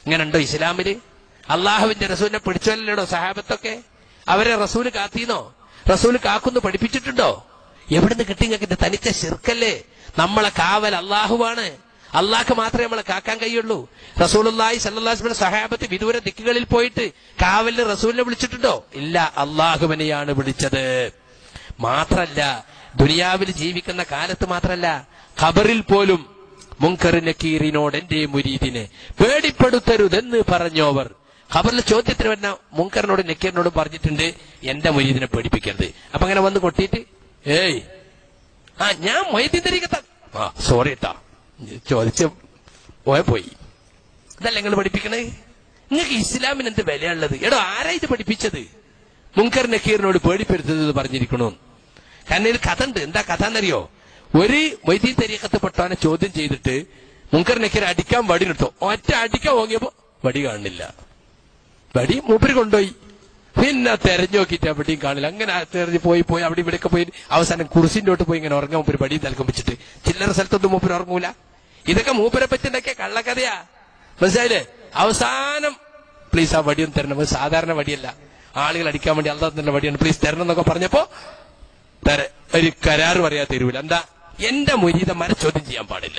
ഇങ്ങനെ ഉണ്ടോ ഇസ്ലാമില് അള്ളാഹുവിന്റെ റസൂലിനെ പിടിച്ചല്ലോ സഹാബത്തൊക്കെ അവരെ റസൂല് കാത്തീന്നോ റസൂല് കാക്കുന്നു പഠിപ്പിച്ചിട്ടുണ്ടോ എവിടുന്ന് കിട്ടി നിങ്ങൾക്ക് ഇത് തനിച്ച ശിർക്കല്ലേ നമ്മളെ കാവൽ അള്ളാഹുവാണ് അള്ളാഹ്ക്ക് മാത്രമേ നമ്മളെ കാക്കാൻ കഴിയുള്ളൂ റസൂലുള്ളാഹി സല്ലാസ്മിന്റെ സഹാബത്ത് വിദൂര ദിക്കുകളിൽ പോയിട്ട് കാവലിന് റസൂലിനെ വിളിച്ചിട്ടുണ്ടോ ഇല്ല അള്ളാഹുവിനെയാണ് വിളിച്ചത് മാത്രല്ല ദുനിയാവിൽ ജീവിക്കുന്ന കാലത്ത് മാത്രല്ല ഖബറിൽ പോലും മുങ്കർ നക്കീറിനോട് എന്റെ മുരീദിനെ പേടിപ്പെടുത്തരുതെന്ന് പറഞ്ഞോവർ ഖബറിൽ ചോദ്യത്തിന് വരുന്ന മുങ്കറിനോട് നക്കീറിനോടും പറഞ്ഞിട്ടുണ്ട് എന്റെ മുരീദിനെ പേടിപ്പിക്കരുത് അപ്പൊ അങ്ങനെ വന്ന് കൊട്ടിയിട്ട് ഏയ് ആ ഞാൻ മൊയ്തീൻ തരീക്കത്ത ആ സോറി കേട്ടാ ചോദിച്ച പോയ പോയി ഇതല്ല നിങ്ങൾ പഠിപ്പിക്കണേ നിങ്ങൾക്ക് ഇസ്ലാമിന് എന്ത് വിലയുള്ളത് എടോ ആരാ ഇത് പഠിപ്പിച്ചത് മുങ്കർ നക്കീറിനോട് പേടിപ്പെടുത്തത് പറഞ്ഞിരിക്കണു കാരണം ഇതിൽ കഥ ഉണ്ട് എന്താ കഥ എന്നറിയോ ഒരു വൈദ്യ തരീക്കത്ത് പെട്ടവനെ ചോദ്യം ചെയ്തിട്ട് മുങ്കർ നക്കീർ അടിക്കാൻ വടി നിർത്തോ ഒറ്റ അടിക്കാൻ ഓങ്ങിയപ്പോ വടി കാണുന്നില്ല വടി മൂപ്പര് കൊണ്ടുപോയി പിന്നെ തെരഞ്ഞു നോക്കിയിട്ട് എവിടെയും കാണില്ല അങ്ങനെ ആ തെരഞ്ഞു പോയി പോയി അവിടെ ഇവിടെയൊക്കെ പോയി അവസാനം കുറിസിന്റെ തൊട്ട് പോയി ഇങ്ങനെ ഉറങ്ങാൻ മൂപ്പര് വടി തലക്കം വെച്ചിട്ട് ചില്ലറ സ്ഥലത്തൊന്നും മൂപ്പര് ഉറങ്ങൂല ഇതൊക്കെ മൂപ്പരെ പറ്റി ഉണ്ടാക്കിയ കള്ളക്കഥയാ മനസ്സിലായില്ലേ അവസാനം പ്ലീസ് ആ വടിയൊന്നും തരണം ഇത് സാധാരണ വടിയല്ല ആളുകൾ അടിക്കാൻ വേണ്ടി അല്ലാത്ത വടിയാണ് പ്ലീസ് തരണം എന്നൊക്കെ പറഞ്ഞപ്പോ തര ഒരു കരാറ് പറയാ തരൂല എന്താ എന്റെ മുരീതന്മാരെ ചോദ്യം ചെയ്യാൻ പാടില്ല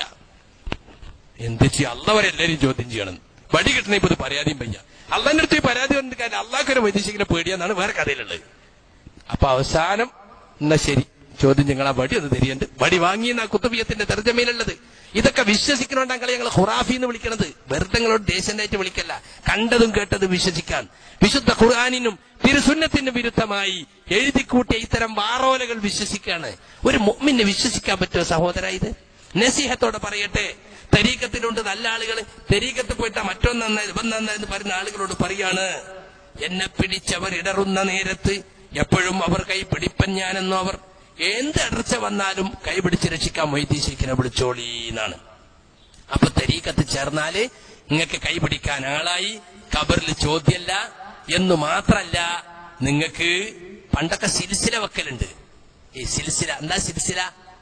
എന്ത് ചെയ്യാം അള്ളവരെ എല്ലാരും ചോദ്യം ചെയ്യണം വടി കിട്ടണ ഇപ്പൊ ഇത് പരാതിയും പയ്യ അള്ളന്റെ അടുത്ത് ഈ പരാതി വന്നിട്ട് കാര്യം അള്ളാഹ്ക്കൊരു വൈദേശികനെ പേടിയാന്നാണ് വേറെ കഥയിലുള്ളത് അപ്പൊ അവസാനം എന്നാ ശരി ചോദ്യം ഞങ്ങൾ ആ വടി ഒന്ന് തരിയുണ്ട് വടി വാങ്ങിയെന്ന കുത്തുബിയത്തിന്റെ തർജ്ജമയിലുള്ളത് ഇതൊക്കെ വിശ്വസിക്കണോണ്ടാണ് ഞങ്ങൾ ഖുറാഫി എന്ന് വിളിക്കണത് വെറുതെ നിങ്ങളോട് ദേശനായിട്ട് വിളിക്കല്ല കണ്ടതും കേട്ടതും വിശ്വസിക്കാൻ വിശുദ്ധ ഖുർആാനിനും തിരുസുന്നത്തിനും വിരുദ്ധമായി എഴുതിക്കൂട്ടിയ ഇത്തരം വാറോലകൾ വിശ്വസിക്കാണ് ഒരു മുഅ്മിനെ വിശ്വസിക്കാൻ പറ്റുമോ സഹോദര ഇത് നസീഹത്തോടെ പറയട്ടെ തരീക്കത്തിലുണ്ട് നല്ല ആളുകൾ തരീക്കത്ത് പോയിട്ട് മറ്റൊന്ന് നന്നായി ഇവൻ നന്നായി എന്ന് പറയുന്ന ആളുകളോട് പറയാണ് എന്നെ പിടിച്ചവർ ഇടറുന്ന നേരത്ത് എപ്പോഴും അവർ കൈ പിടിപ്പൻ ഞാനെന്നോ അവർ എന്ത് ഇടർച്ച വന്നാലും കൈ പിടിച്ച് രക്ഷിക്കാൻ മൊയ്തീശിക്കിനെ വിളിച്ചോളി എന്നാണ് അപ്പൊ തരീക്കത്ത് ചേർന്നാല് നിങ്ങൾക്ക് കൈ പിടിക്കാൻ ആളായി കബറിൽ ചോദ്യല്ല എന്ന് മാത്രല്ല നിങ്ങൾക്ക് പണ്ടൊക്കെ സിൽസില വെക്കലുണ്ട് ഈ സിൽസില എന്താ സിൽസില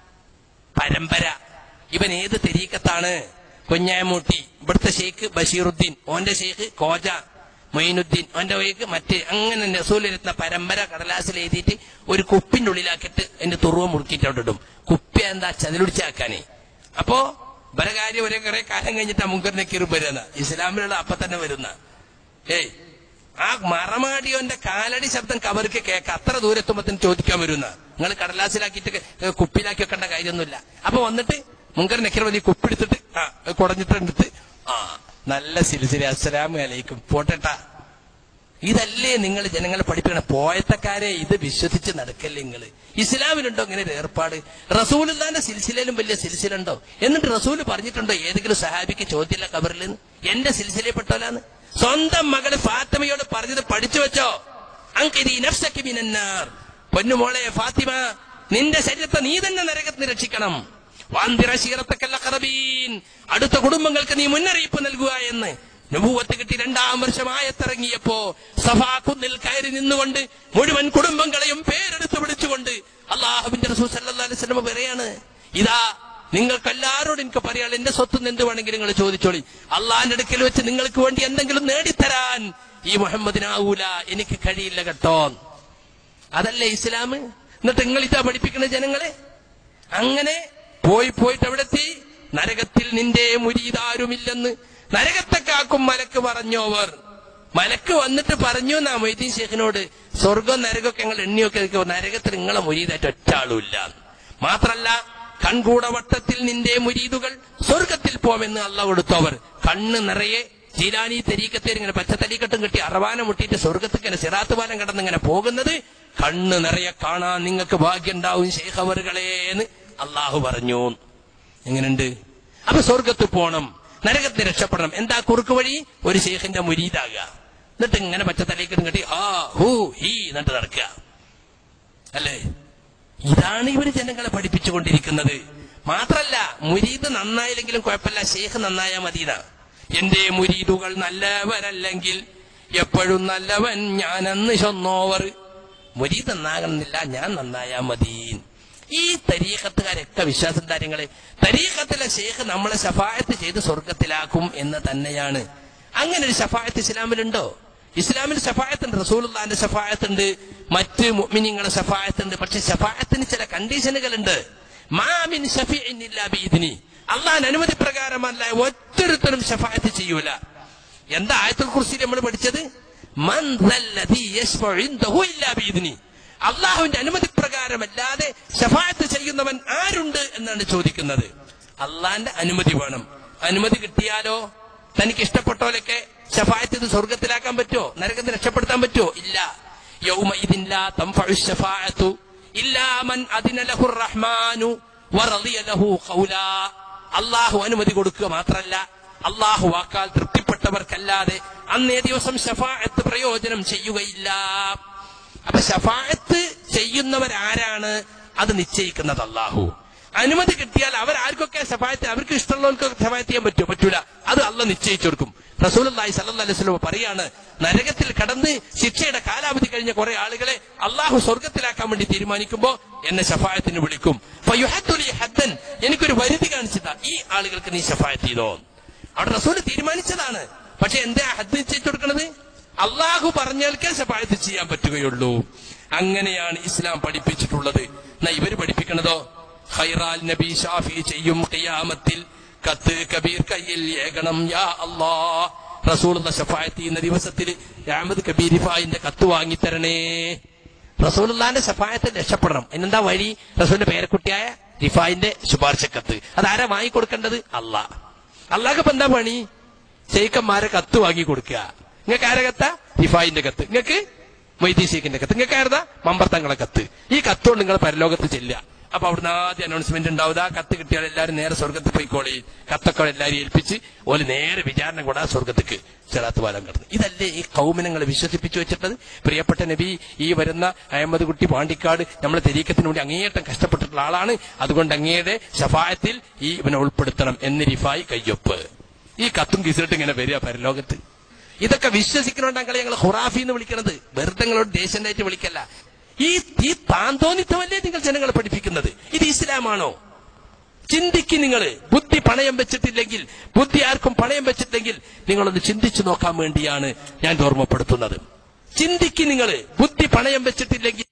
പരമ്പര ഇവൻ ഏത് തെരീക്കത്താണ് കുഞ്ഞാമൂട്ടി ഇവിടുത്തെ ഷെയ്ഖ് ബഷീറുദ്ദീൻ ഓന്റെ ഷെയ്ഖ് കോജ മൊയിനുദ്ദീൻ ഓന്റെ വഴിക്ക് മറ്റേ അങ്ങനെ നസൂലിരുന്ന പരമ്പര കടലാസിൽ എഴുതിയിട്ട് ഒരു കുപ്പിന്റെ ഉള്ളിലാക്കിയിട്ട് അതിന്റെ തുറുവ മുറുക്കിയിട്ട് അവിടെ ഇടും കുപ്പി എന്താ ചതിലുടിച്ചാക്കാനേ അപ്പോ ഇവരെ കാര്യം ഒരേ കുറെ കാലം കഴിഞ്ഞിട്ടാ മുങ്കറിനൊക്കെ വരുന്ന ഇസ്ലാമിലുള്ള അപ്പൊ തന്നെ വരുന്ന ഏയ് ആ മറമാടിയോന്റെ കാലടി ശബ്ദം കവർക്ക് കേൾക്ക അത്ര ദൂരെത്തുമ്പത്തിന് ചോദിക്കാൻ വരുന്ന നിങ്ങൾ കടലാസിലാക്കിയിട്ട് ക- കുപ്പിയിലാക്കി വെക്കേണ്ട കാര്യമൊന്നുമില്ല അപ്പൊ വന്നിട്ട് മുങ്കർ നക്കിറവതി കുപ്പിടുത്തിട്ട് ആ കുടഞ്ഞിട്ട് എടുത്ത് ആ നല്ല സിരിസിരി അസ്സലാമു അലൈക്കും പോട്ടെട്ടാ ഇതല്ലേ നിങ്ങൾ ജനങ്ങളെ പഠിപ്പിക്കണ പോയത്തക്കാരെ ഇത് വിശ്വസിച്ച് നടക്കല്ലേ നിങ്ങൾ ഇസ്ലാമിലുണ്ടോ ഇങ്ങനെ ഒരു ഏർപ്പാട് റസൂലുള്ളാന്റെ സിൽസിലയിലും വലിയ സിൽസിലുണ്ടോ എന്നിട്ട് റസൂല് പറഞ്ഞിട്ടുണ്ടോ ഏതെങ്കിലും സഹാബിക്ക് ചോദ്യമില്ല കബറിൽ എന്റെ സിൽസിലപ്പെട്ടോലാന്ന് സ്വന്തം മകള് ഫാത്തിമയോട് പറഞ്ഞത് പഠിച്ചു വെച്ചോ അങ്കിരി നഫ്സക്കി മിനന്നാർ പൊന്നുമോളെ ഫാത്തിമ നിന്റെ ശരീരത്തെ നീ തന്നെ നരകത്തിന് രക്ഷിക്കണം വാന്തിറ ശീറത്തക്കല്ല കറബീൻ അടുത്ത കുടുംബങ്ങൾക്ക് നീ മുന്നറിയിപ്പ് നൽകുക എന്ന് നബൂവത്ത് കിട്ടി രണ്ടാം വർഷം ആയത്തിറങ്ങിയപ്പോ സഫാ കുന്നിൽ കയറി നിന്നുകൊണ്ട് മുഴുവൻ കുടുംബങ്ങളെയും പേരെടുത്ത് വിളിച്ചുകൊണ്ട് അള്ളാഹുവിന്റെ റസൂൽ സല്ലല്ലാഹു അലൈഹി വസല്ലം പറയാണ് ഇതാ നിങ്ങൾക്ക് എല്ലാവരോടും എനിക്ക് പറയാൻ എന്റെ സ്വത്ത് എന്ത് വേണമെങ്കിലും നിങ്ങൾ ചോദിച്ചോളി അള്ളാഹിന്റെ അടുക്കൽ വെച്ച് നിങ്ങൾക്ക് വേണ്ടി എന്തെങ്കിലും നേടിത്തരാൻ ഈ മുഹമ്മദിനാവൂല എനിക്ക് കഴിയില്ല കേട്ടോ അതല്ലേ ഇസ്ലാം എന്നിട്ട് നിങ്ങൾ ഇതാ പഠിപ്പിക്കുന്ന ജനങ്ങളെ അങ്ങനെ പോയി പോയിട്ട് അവിടെ എത്തി നരകത്തിൽ നിന്റെ മുരീതാരുമില്ലെന്ന് നരകത്തെ കാക്കും മലക്ക് പറഞ്ഞോവർ മലക്ക് വന്നിട്ട് പറഞ്ഞു എന്നാ മൊയ്തീൻ ഷേഖിനോട് സ്വർഗം നരകമൊക്കെ ഞങ്ങൾ എണ്ണിയൊക്കെ നിൽക്കുമ്പോ നരകത്തിൽ നിങ്ങളെ മുരീതായിട്ട് ഒറ്റ ആളുമില്ല മാത്രല്ല കൺകൂടവട്ടത്തിൽ നിന്റെ മുരീതുകൾ സ്വർഗത്തിൽ പോമെന്ന് അള്ള കൊടുത്തവർ കണ്ണ് നിറയെ ജീലാനി തെരീക്കത്തേര് ഇങ്ങനെ പച്ച തരീക്കട്ടും കെട്ടി അറവാന മുട്ടിയിട്ട് സ്വർഗത്തിൽ ഇങ്ങനെ സിറാത്ത് പാലം കടന്ന് ഇങ്ങനെ പോകുന്നത് കണ്ണ് നിറയെ കാണാൻ നിങ്ങൾക്ക് ഭാഗ്യണ്ടാവും ശേഖവറുകളേന്ന് അള്ളാഹു പറഞ്ഞു എങ്ങനെയുണ്ട് അപ്പൊ സ്വർഗത്ത് പോണം നരകത്തിന് രക്ഷപ്പെടണം എന്താ കുറുക്ക് വഴി ഒരു ശേഖിന്റെ മുരീതാകുക എന്നിട്ട് ഇങ്ങനെ പച്ച തലീക്കട്ടും കെട്ടി ആ ഹൂ ഹീ എന്നിട്ട് നടക്കുക അല്ലേ ഇതാണ് ഇവര് ജനങ്ങളെ പഠിപ്പിച്ചുകൊണ്ടിരിക്കുന്നത് മാത്രല്ല മുരീദ് നന്നായില്ലെങ്കിലും കുഴപ്പമില്ല ഷെയ്ഖ് നന്നായാ മതിന എന്റെ മുരീദുകൾ നല്ലവരല്ലെങ്കിൽ എപ്പോഴും നല്ലവൻ ഞാനെന്ന് ചൊന്നോവർ മുരീദ് നന്നാകണമെന്നില്ല ഞാൻ നന്നായാ മതി ഈ തരീഖത്തുകാരൊക്കെ വിശ്വാസം കാര്യങ്ങളെ തരീഖത്തിലെ ഷെയ്ഖ് നമ്മളെ ശഫായത്ത് ചെയ്ത് സ്വർഗത്തിലാക്കും എന്ന് തന്നെയാണ് അങ്ങനെ ഒരു ഷഫായത്ത് ഇസ്ലാമിലുണ്ടോ ഇസ്ലാമിൽ ഷഫായത്തുണ്ട് റസൂലുള്ളാന്റെ ഷഫായത്തുണ്ട് മറ്റ് മുഅ്മിനീങ്ങളുടെ ഷഫായത്തുണ്ട് പക്ഷെ ഷഫായത്തിന് ചില കണ്ടീഷനുകളുണ്ട് മാമിൻ ഷഫീഇൻ ഇല്ലാ ബിഇദ്നി അള്ളാഹ് അനുമതി പ്രകാരമല്ല ഒറ്റൊരുത്തരും ഷഫായത്ത് ചെയ്യൂല എന്താ ആയത്തുൽ കുർസി നമ്മൾ പഠിച്ചത് മൻ ദല്ലദീ യശ്ഫഉ ഇൻദഹു ഇല്ലാ ബിഇദ്നി അള്ളാഹുവിന്റെ അനുമതി പ്രകാരമല്ലാതെ ഷഫായത്ത് ചെയ്യുന്നവൻ ആരുണ്ട് എന്നാണ് ചോദിക്കുന്നത് അള്ളാന്റെ അനുമതി വേണം അനുമതി കിട്ടിയാലോ തനിക്ക് ഇഷ്ടപ്പെട്ടോലൊക്കെ ഷഫായത്ത് ഇത് സ്വർഗത്തിലാക്കാൻ പറ്റുമോ നരകത്തിൽ രക്ഷപ്പെടുത്താൻ പറ്റുമോ ഇല്ല യൗമ ഇതില്ല തംഫഉ ഷഫാഅത്തു ഇല്ലാ മൻ അദിന ലഹു റഹ്മാനു വറളിയ ലഹു ഖൗലാ അള്ളാഹു അനുമതി കൊടുക്കുക മാത്രല്ല അള്ളാഹു വാക്കാൽ തൃപ്തിപ്പെട്ടവർക്കല്ലാതെ അന്നേ ദിവസം ഷഫാഅത്ത് പ്രയോജനം ചെയ്യുകയില്ല അപ്പൊ ഷഫാഅത്ത് ചെയ്യുന്നവരാരാണ് അത് നിശ്ചയിക്കുന്നത് അള്ളാഹു അനുമതി കിട്ടിയാൽ അവരാർക്കൊക്കെ ഷഫായത്ത് അവർക്ക് ഇഷ്ടമുള്ളവർക്കൊക്കെ ഷഫായത്ത് ചെയ്യാൻ പറ്റുമോ പറ്റൂല അത് അല്ല നിശ്ചയിച്ചു കൊടുക്കും റസൂലി സല്ലല്ലാഹു അലൈഹി വസല്ലം പറയാണ് നരകത്തിൽ കടന്ന് ശിക്ഷയുടെ കാലാവധി കഴിഞ്ഞ കുറെ ആളുകളെ അള്ളാഹു സ്വർഗത്തിലാക്കാൻ വേണ്ടി തീരുമാനിക്കുമ്പോ എന്നെ ഷഫായത്തിന് വിളിക്കും ഫയുഹദ്ദു ലി ഹദ്ദൻ എനിക്കൊരു പരിധി കാണിച്ചതാ ഈ ആളുകൾക്ക് നീ ഷഫായത്ത് ചെയ്തോ അവിടെ റസൂല് തീരുമാനിച്ചതാണ് പക്ഷെ എന്താ ഹദ് നിശ്ചയിച്ചു കൊടുക്കണത് അള്ളാഹു പറഞ്ഞാൽക്കേ ഷഫായത്ത് ചെയ്യാൻ പറ്റുകയുള്ളൂ അങ്ങനെയാണ് ഇസ്ലാം പഠിപ്പിച്ചിട്ടുള്ളത് എന്നാ ഇവര് പഠിപ്പിക്കണതോ ഖൈറാൽ നബി ഷാഫി ചെയ്യും ഖിയാമത്തിൽ കത്ത് കബീർ കയ്യിൽ ഏകണം യാ അല്ലാ റസൂൾ ഷഫായത്ത് ചെയ്യുന്ന ദിവസത്തിൽ അഹമ്മദ് കബീർ റിഫായിന്റെ കത്ത് വാങ്ങിത്തരണേ റസൂലുള്ളാന്റെ ഷഫായത്തിൽ രക്ഷപ്പെടണം അതിനെന്താ വഴി റസൂലിന്റെ പേരക്കുട്ടിയായ റിഫായിന്റെ ശുപാർശക്കത്ത് അതാരാ വാങ്ങിക്കൊടുക്കേണ്ടത് അല്ലാ അള്ളാഹ് ഇപ്പൊ എന്താ പണി ശൈക്കന്മാരെ കത്ത് വാങ്ങി കൊടുക്കുക നിങ്ങൾക്ക് ആരെ കത്ത റിഫായിന്റെ കത്ത് നിങ്ങൾക്ക് മൊയ്തീൻ ഷെയ്ഖിന്റെ കത്ത് നിങ്ങൾക്ക് ആരതാ മമ്പർത്തങ്ങളെ കത്ത് ഈ കത്തോണ്ട് നിങ്ങൾ പരലോകത്ത് ചെല്ലുക അപ്പൊ അവിടുന്ന് ആദ്യം അനൗൺസ്മെന്റ് ഉണ്ടാവും ആ കത്ത് കിട്ടിയാൽ എല്ലാവരും നേരെ സ്വർഗത്തിൽ പോയിക്കോളി കത്തൊക്കെ എല്ലാവരും ഏൽപ്പിച്ച് ഓല് നേരെ വിചാരണ കൂടാ സ്വർഗത്തേക്ക് ചെറാത്ത് പാലം കടന്നു ഇതല്ലേ ഈ കൗമിനങ്ങളെ വിശ്വസിപ്പിച്ചു വെച്ചിട്ടത് പ്രിയപ്പെട്ട നബി ഈ വരുന്ന അഹമ്മദ് കുട്ടി പാണ്ടിക്കാട് നമ്മളെ തെരീക്കത്തിന് വേണ്ടി അങ്ങേയറ്റം കഷ്ടപ്പെട്ടിട്ടുള്ള ആളാണ് അതുകൊണ്ട് അങ്ങയുടെ ഷഫായത്തിൽ ഈ ഇവനെ ഉൾപ്പെടുത്തണം എന്ന് റിഫായി കയ്യൊപ്പ് ഈ കത്തും കിസിട്ട് ഇങ്ങനെ വരിക പരലോകത്ത് ഇതൊക്കെ വിശ്വസിക്കണോണ്ടാണ് ഞങ്ങൾ ഹുറാഫി എന്ന് വിളിക്കുന്നത് വെറുതെ നിങ്ങളോട് ദേശനായിട്ട് വിളിക്കല്ല ഈ ഈ താന്തോന്നിത്തമല്ലേ നിങ്ങൾ ജനങ്ങളെ പഠിപ്പിക്കുന്നത് ഇത് ഇസ്ലാമാണോ ചിന്തിക്ക് നിങ്ങൾ ബുദ്ധി പണയം വെച്ചിട്ടില്ലെങ്കിൽ ബുദ്ധി ആർക്കും പണയം വെച്ചിട്ടില്ലെങ്കിൽ നിങ്ങളൊന്ന് ചിന്തിച്ചു നോക്കാൻ വേണ്ടിയാണ് ഞാൻ ഇത് ഓർമ്മപ്പെടുത്തുന്നത് ചിന്തിക്ക് നിങ്ങൾ ബുദ്ധി പണയം വെച്ചിട്ടില്ലെങ്കിൽ